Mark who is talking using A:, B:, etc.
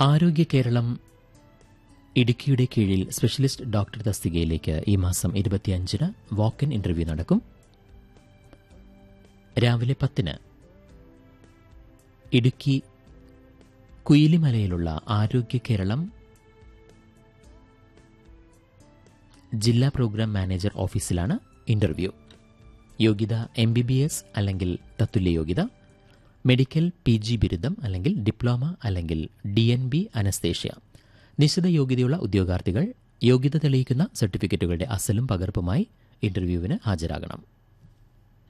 A: ആരോഗ്യ കേരളം ഇടുക്കിയുടെ കീഴിൽ സ്പെഷ്യലിസ്റ്റ് ഡോക്ടർ തസ്തികയിലേക്ക് ഈ മാസം ഇരുപത്തിയഞ്ചിന് വാക്ക് ഇൻ ഇന്റർവ്യൂ നടക്കും രാവിലെ പത്തിന് ഇടുക്കി കുയിലിമലയിലുള്ള ആരോഗ്യ കേരളം ജില്ലാ പ്രോഗ്രാം മാനേജർ ഓഫീസിലാണ് ഇന്റർവ്യൂ യോഗ്യത എം ബി ബി എസ് അല്ലെങ്കിൽ തത്തുല്യ യോഗ്യത മെഡിക്കൽ പി ജി ബിരുദം അല്ലെങ്കിൽ ഡിപ്ലോമ അല്ലെങ്കിൽ ഡി എൻ ബി അനസ്തേഷ്യ നിശ്ചിത യോഗ്യതയുള്ള ഉദ്യോഗാർത്ഥികൾ യോഗ്യത തെളിയിക്കുന്ന സർട്ടിഫിക്കറ്റുകളുടെ അസലും പകർപ്പുമായി ഇന്റർവ്യൂവിന് ഹാജരാകണം